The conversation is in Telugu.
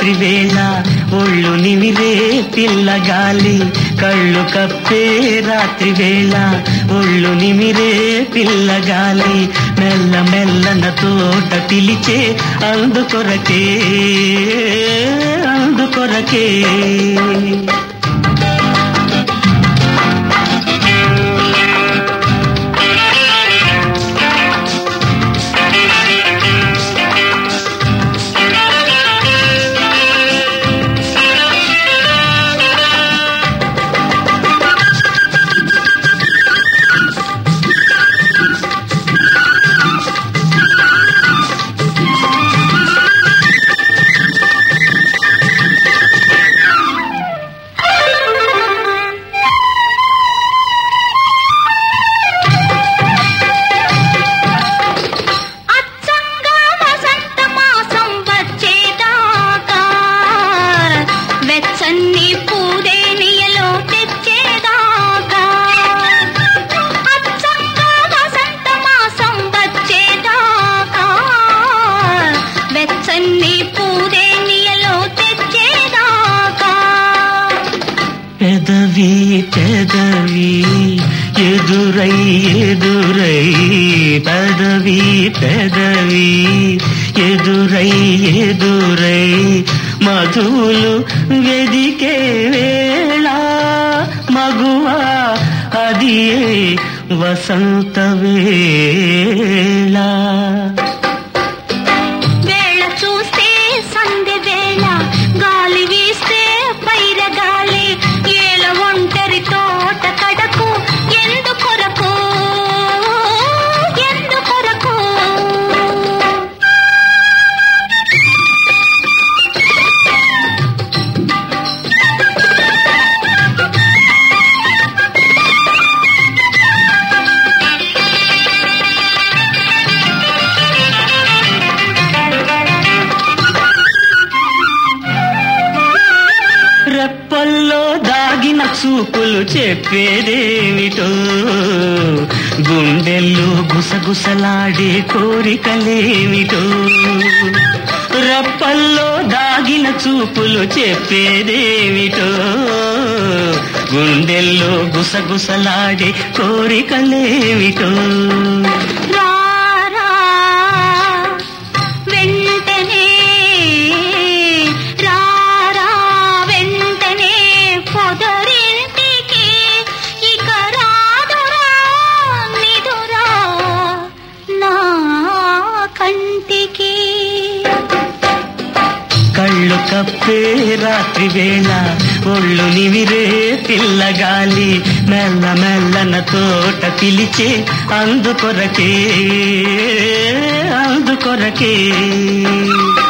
రాత్రి వేళ ఒళ్ళు నిమిరే పిల్లగాలి కళ్ళు కప్పే రాత్రి వేళ ఒళ్ళు నిమిరే పిల్లగాలి మెల్ల మెల్లన తోట పిలిచే అందుకొరకే అందుకొరకే అచ్చంగా వసంత మాసం వచ్చేదాకా వెచ్చని పూదేనియలో తెచ్చేదాకా అచ్చంగా వసంత మాసం వచ్చేదాకా వెచ్చని పూదేనియలో తెచ్చేదాకా పెదవి పెదవి ఎదురై ఎదురై పెదవి పెదవి ఎదురై ఎదురై మధువులు వెదికే వేళ మగువ అది వసంత వేళ వేళ చూస్తే సందె వేళ గాలి వీస్తే పైర గాలి ఏల ఒంటరి తోట కడకు ఎందుకొరకు ఎందుకొరకు రెప్పల్లో దాగిన చూపులు చెప్పేదేమిటో గుండెల్లో గుసగుసలాడే కోరికలేమిటో రెప్పల్లో దాగిన చూపులు చెప్పేదేమిటో గుండెల్లో గుసగుసలాడే కోరికలేమిటో రారా వెంటనే రారా వెంటనే పొదరింటికి ఇక రాదురా నిదురా నా కంటికి కళ్ళు కప్పే రాత్రి వేళ ఒళ్ళు నివిరే పిల్లగాలి మెల్ల మెల్లన తోట పిలిచే అందుకొరకే అందుకొరకే